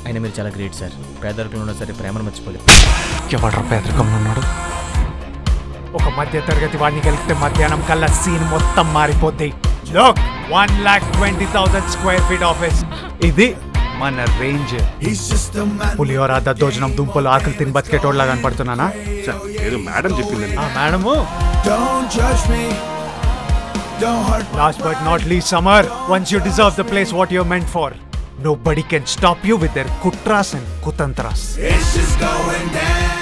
అయినా మీరు చాలా గ్రేట్ సార్ పేదరికంలో ఉన్నా సరే ప్రేమను మర్చిపోలేదు ఎవడ్రా పేదరికంలో ఉన్నాడు ఒక మధ్య తరగతి వాడిని కలిపితే మధ్యాహ్నం కల్లా సీన్ మొత్తం మారిపోద్ది లోక్ one lakh twenty thousand square feet office ఇది మన రేంజ్ పులిహోర దద్దోజనం దుంపలు ఆకులు తిని బతికేటోళ్ళగా కనపడుతున్నానా సార్ ఏదో మేడం చెప్పిందండి ఆ madam Don't judge me. Don't hurt last but not least summer once you deserve the place what you meant for nobody can stop you with their కుట్రాస్ అండ్ కుతంత్రాస్ It's just going down.